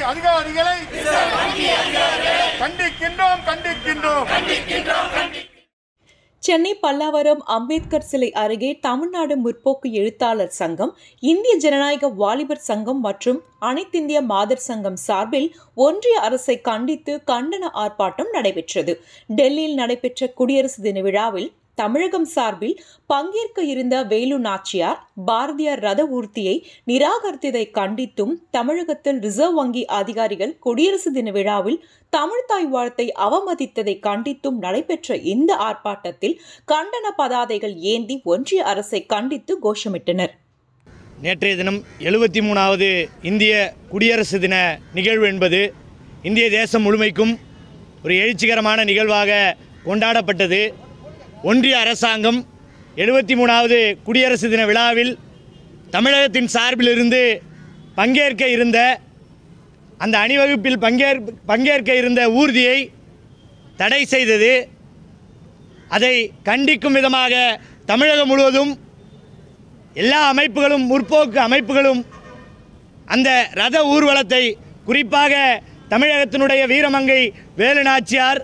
அதிகாரிகளை கண்டிக்கின்றோம் கண்டிக்கின்றோம் சென்னை பல்லாவரம் அம்பேத்கர் சிலை அருகே தமிழ்நாடு முற்போக்கு எழுத்தாளர் சங்கம் இந்திய ஜனநாயக வாலிபர் சங்கம் மற்றும் அனைத்திந்திய மாதர் சங்கம் சார்பில் ஒன்றிய அரசை கண்டித்து கண்டன ஆர்ப்பாட்டம் நடைபெற்றது டெல்லியில் நடைபெற்ற குடியரசு தின விழாவில் தமிழகம் சார்பில் பங்கேற்க இருந்த வேலு நாச்சியார் பாரதியார் ரத ஊர்தியை நிராகரித்ததை கண்டித்தும் தமிழகத்தில் ரிசர்வ் வங்கி அதிகாரிகள் குடியரசு தின விழாவில் தமிழ்தாய் வாழ்த்தை அவமதித்ததை கண்டித்தும் நடைபெற்ற இந்த ஆர்ப்பாட்டத்தில் கண்டன பதாதைகள் ஏந்தி ஒன்றிய அரசை கண்டித்து கோஷமிட்டனர் நேற்றைய தினம் எழுபத்தி மூணாவது இந்திய குடியரசு தின நிகழ்வு என்பது இந்திய தேசம் முழுமைக்கும் ஒரு எழுச்சிகரமான நிகழ்வாக கொண்டாடப்பட்டது ஒன்றிய அரசாங்கம் எழுபத்தி மூணாவது குடியரசு தின விழாவில் தமிழகத்தின் சார்பிலிருந்து பங்கேற்க இருந்த அந்த அணிவகுப்பில் பங்கேற் பங்கேற்க இருந்த ஊர்தியை தடை செய்தது அதை கண்டிக்கும் விதமாக தமிழகம் முழுவதும் எல்லா அமைப்புகளும் முற்போக்கு அமைப்புகளும் அந்த ரத ஊர்வலத்தை குறிப்பாக தமிழகத்தினுடைய வீரமங்கை வேலு நாச்சியார்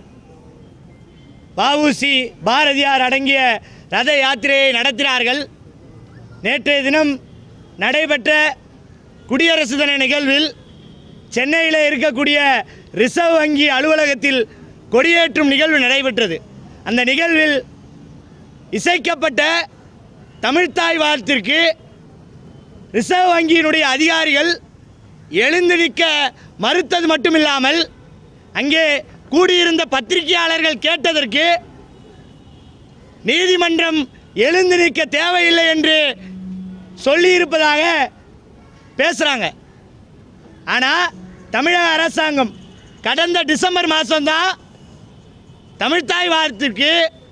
வஉசி பாரதியார் அடங்கிய ரத யாத்திரையை நடத்தினார்கள் நேற்றைய தினம் நடைபெற்ற குடியரசு தின நிகழ்வில் சென்னையில் இருக்கக்கூடிய ரிசர்வ் வங்கி அலுவலகத்தில் கொடியேற்றும் நிகழ்வு நடைபெற்றது அந்த நிகழ்வில் இசைக்கப்பட்ட தமிழ்த்தாய் வாழ்த்திற்கு ரிசர்வ் வங்கியினுடைய அதிகாரிகள் எழுந்து நிற்க மறுத்தது மட்டுமில்லாமல் அங்கே கூடியிருந்த பத்திரிகையாளர்கள் கேட்டதற்கு நீதிமன்றம் எழுந்து நிற்க தேவையில்லை என்று சொல்லியிருப்பதாக பேசுகிறாங்க ஆனால் தமிழக அரசாங்கம் கடந்த டிசம்பர் மாதம்தான் தமிழ்த்தாய் வாரத்திற்கு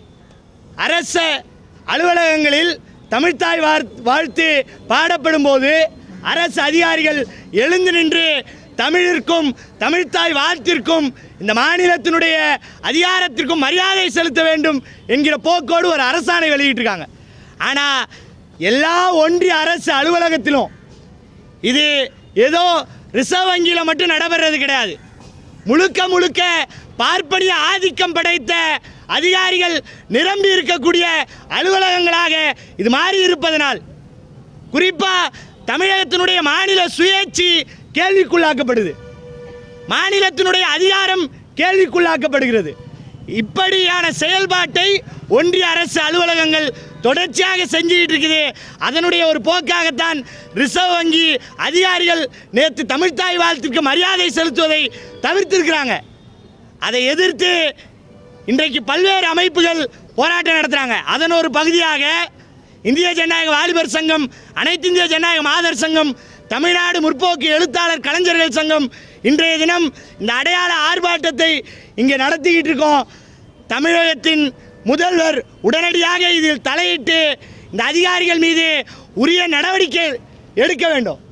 அரச அலுவலகங்களில் தமிழ்த்தாய் வார் வாழ்த்து பாடப்படும் போது அரசு அதிகாரிகள் எழுந்து நின்று தமிழிற்கும் தமிழ்த்தாய் வாழ்த்திற்கும் இந்த மாநிலத்தினுடைய அதிகாரத்திற்கும் மரியாதை செலுத்த வேண்டும் என்கிற போக்கோடு ஒரு அரசாணை வெளியிட்டிருக்காங்க ஆனால் எல்லா ஒன்றிய அரசு அலுவலகத்திலும் இது ஏதோ ரிசர்வ் வங்கியில் மட்டும் நடைபெறது கிடையாது முழுக்க முழுக்க பார்ப்பனிய ஆதிக்கம் படைத்த அதிகாரிகள் நிரம்பி இருக்கக்கூடிய அலுவலகங்களாக இது மாறி இருப்பதனால் குறிப்பாக தமிழகத்தினுடைய மாநில சுயேட்சி கேள்விக்குள்ளாக்கப்படுது மாநிலத்தினுடைய அதிகாரம் கேள்விக்குள்ளாக்கப்படுகிறது இப்படியான செயல்பாட்டை ஒன்றிய அரசு அலுவலகங்கள் தொடர்ச்சியாக செஞ்சுக்கிட்டு இருக்குது அதனுடைய ஒரு போக்காகத்தான் ரிசர்வ் வங்கி அதிகாரிகள் நேற்று தமிழ்த்தாய் வாழ்த்திற்கு மரியாதை செலுத்துவதை தவிர்த்திருக்கிறாங்க அதை எதிர்த்து இன்றைக்கு பல்வேறு அமைப்புகள் போராட்டம் நடத்துகிறாங்க அதன் ஒரு பகுதியாக இந்திய ஜனநாயக வாலிபர் சங்கம் அனைத்து இந்திய ஜனநாயக மாதர் சங்கம் தமிழ்நாடு முற்போக்கு எழுத்தாளர் கலைஞர்கள் சங்கம் இன்றைய தினம் இந்த அடையாள ஆர்ப்பாட்டத்தை இங்கே நடத்திக்கிட்டு இருக்கோம் தமிழகத்தின் முதல்வர் உடனடியாக இதில் தலையிட்டு இந்த அதிகாரிகள் மீது உரிய நடவடிக்கை எடுக்க வேண்டும்